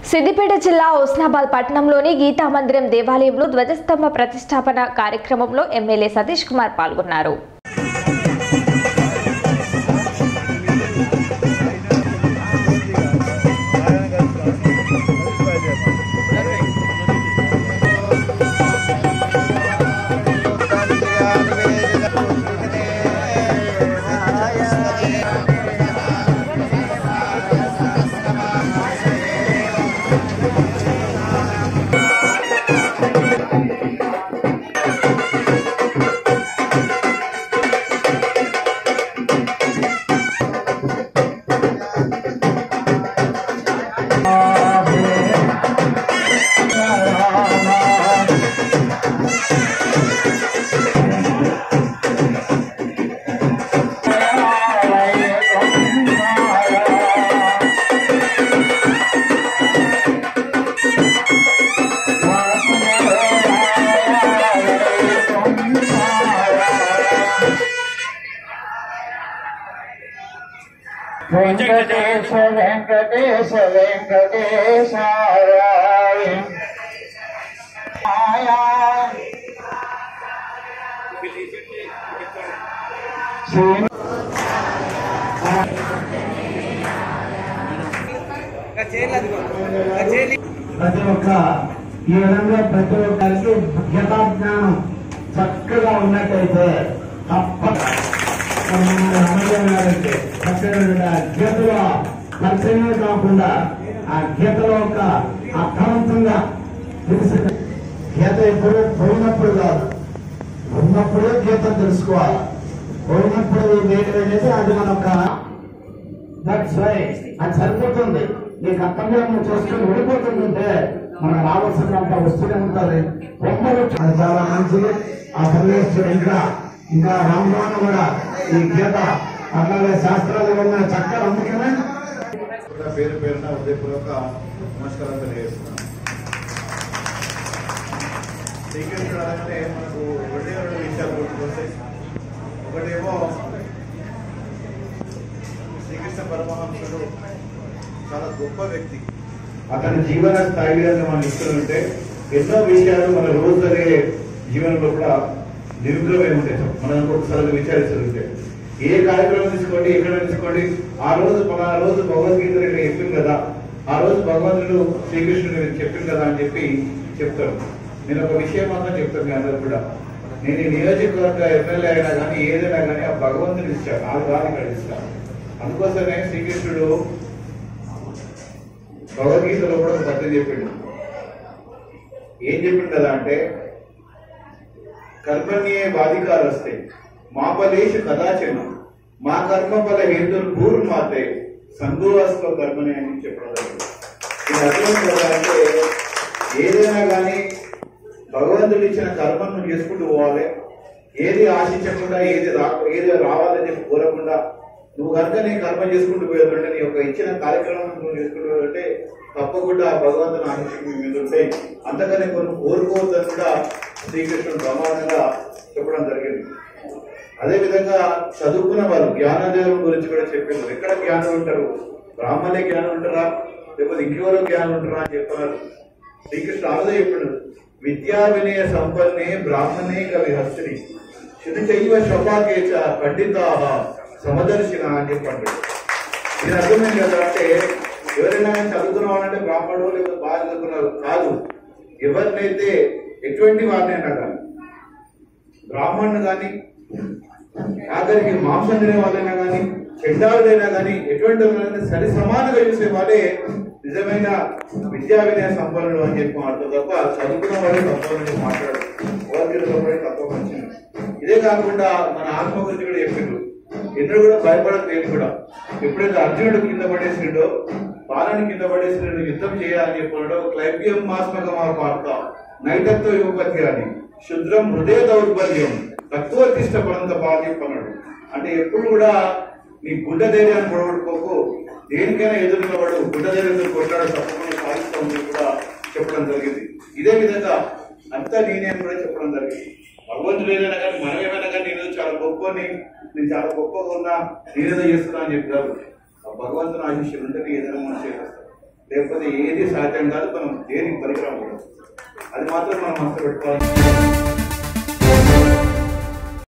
సిద్దిపేట జిల్లా హుస్నాబాద్ పట్టణంలోని గీతా మందిరం దేవాలయంలో ధ్వజస్తంభ ప్రతిష్టాపన కార్యక్రమంలో ఎమ్మెల్యే సతీష్ కుమార్ పాల్గొన్నారు వెంకటేశ వెంకటేశ వెంకటేశాయ శ్రీ ప్రతి ఒక్క ఈ విధంగా ప్రతి ఒక్కరికి గీతాజ్ఞానం చక్కగా ఉన్నట్టయితే తప్పక అమర్యాలంటే చక్కగా గీతలో పరిచయమే కాకుండా ఆ గీతలో ఒక అర్థవంతంగా తెలిసి గీత ఎప్పుడు పోయినప్పుడు కాదు ఉన్నప్పుడే గీత తెలుసుకోవాలి పోయినప్పుడు వేయడం అనేది అది మన ఒక దట్స్ వై అది సరిపోతుంది నీకు అర్థంగా నువ్వు చేసుకుని వెళ్ళిపోతుందంటే మనకు రావాల్సినంత వస్తూనే ఉంటుంది బొమ్మలు అది చాలా మంచిది ఆ పరమేశ్వరుడు ఇంకా ఇంకా రామరాను కూడా ఈ గీత అట్లాగే శాస్త్రాలు ఉన్న చక్కగా అందుకనే కూడా పేరు పేరున హృదయపూర్వక నమస్కారం తెలియజేస్తున్నాను శ్రీకృష్ణుడు అనగానే మనకు ఒకటే రెండు విషయాలు గుర్తుకొస్తాయి ఒకటేమో శ్రీకృష్ణ పరమహంసుడు చాలా గొప్ప వ్యక్తి అతని జీవన స్థాయి మనం ఇస్తుంటే ఎన్నో విషయాలు మన రోజు జరిగే జీవనంలో కూడా నిరుద్రమై ఉంటాయి మనం ఒకసారి విచారిస్తుంటే ఏ కార్యక్రమం తీసుకోండి ఎక్కడ తీసుకోండి ఆ రోజు మన ఆ రోజు భగవద్గీత ఇక్కడ చెప్పింది కదా ఆ రోజు భగవంతుడు శ్రీకృష్ణుడు చెప్పింది కదా అని చెప్పి చెప్తారు నేను ఒక విషయం మాత్రం చెప్తాను మీ అందరు కూడా నేను ఈ నియోజకవర్గ ఎమ్మెల్యే అయినా కానీ ఏదైనా కానీ ఆ భగవంతుడు ఇచ్చాను నాకు రాని ఇక్కడ ఇస్తాను అందుకోసమే శ్రీకృష్ణుడు భగవద్గీతలో కూడా ఒక పద్యం చెప్పిండు ఏం చెప్పిండు కదా అంటే కర్మణ్యే బాధికారస్తే మా ఫలేషు కదాచన మా కర్మ ఫల హేతులు పూర్వ మాతే సంగోవాస్తో కర్మని అని చెప్పడం జరిగింది. ఇది అర్థం కదా అంటే ఏదైనా కానీ భగవంతుడు ఇచ్చిన కర్మను నువ్వు చేసుకుంటూ పోవాలి ఏది ఆశించకుండా ఏది రా ఏది రావాలని చెప్పి కోరకుండా నువ్వు కనుక నీ కర్మ చేసుకుంటూ పోయేదంటే నీ యొక్క ఇచ్చిన కార్యక్రమం నువ్వు చేసుకుంటూ పోతుంటే తప్పకుండా ఆ భగవంతుని ఆశించి మీ మీద ఉంటాయి అంతకనే కొన్ని కోరుకోవద్దని కూడా శ్రీకృష్ణుడు బ్రహ్మాండంగా చెప్పడం జరిగింది అదే విధంగా చదువుకున్న వారు జ్ఞానదేవుల గురించి కూడా చెప్పారు ఎక్కడ జ్ఞానం ఉంటారు బ్రాహ్మణే జ్ఞానం ఉంటారా లేకపోతే ఇంకెవరో జ్ఞానం ఉంటారా అని చెప్తున్నారు శ్రీకృష్ణ ఆవిడ చెప్పాడు విద్యా వినయ సంపన్నే బ్రాహ్మణే కవి హస్తిని శుద్ధి చెయ్య శోభాకేచ పండిత సమదర్శిన అని చెప్పండి ఇది అర్థమైంది కదా అంటే ఎవరైనా చదువుకున్న వాళ్ళంటే బ్రాహ్మణుడు లేకపోతే బాగా చదువుకున్నారు కాదు ఎవరినైతే ఎటువంటి వారినైనా కానీ బ్రాహ్మణుడు కానీ ఆఖరికి మాంసం తినే వాళ్ళైనా కానీ చెడ్డాళ్ళైనా కానీ ఎటువంటి వాళ్ళైనా సరి సమానంగా చూసే వాళ్ళే నిజమైన విద్యా వినయ సంపన్నుడు అని చెప్పి మాట్లాడు తప్ప చదువుకున్న వాడే సంపన్నుడు మాట్లాడు భగవద్గీతలో తప్ప మంచిది ఇదే కాకుండా మన ఆత్మ గురించి కూడా చెప్పిండు ఎన్నడూ కూడా భయపడదు నేను కూడా ఎప్పుడైతే అర్జునుడు కింద పడేసిండో బాలని కింద పడేసినాడు యుద్ధం చేయాలని చెప్పాడు క్లైబ్యం మాస్మకమా పార్త నైతత్వ యువపతి అని శుద్రం హృదయ దౌర్బల్యం తక్కువ తిష్ట పడంత బాగా చెప్పన్నాడు అంటే ఎప్పుడు కూడా నీ గుడ్డ ధైర్యాన్ని పొడగొట్టుకోకు దేనికైనా ఎదురు నిలబడు గుడ్డ ధైర్యంతో కొట్లాడు తప్పకుండా సాధిస్తామని కూడా చెప్పడం జరిగింది ఇదే విధంగా అంతా నేనే అని కూడా చెప్పడం జరిగింది భగవంతుడు ఏదైనా కానీ మనం ఏమైనా కానీ నేను చాలా గొప్పని నేను చాలా గొప్పగా ఉన్నా నేనేదో చేస్తున్నా అని చెప్పారు ఆ భగవంతుని ఆశిష్యులు ఉంటే ఏదైనా మనం చేస్తాం లేకపోతే ఏది సాధ్యం కాదు మనం దేనికి పరికరం కూడా అది మాత్రం మనం మనసు పెట్టుకోవాలి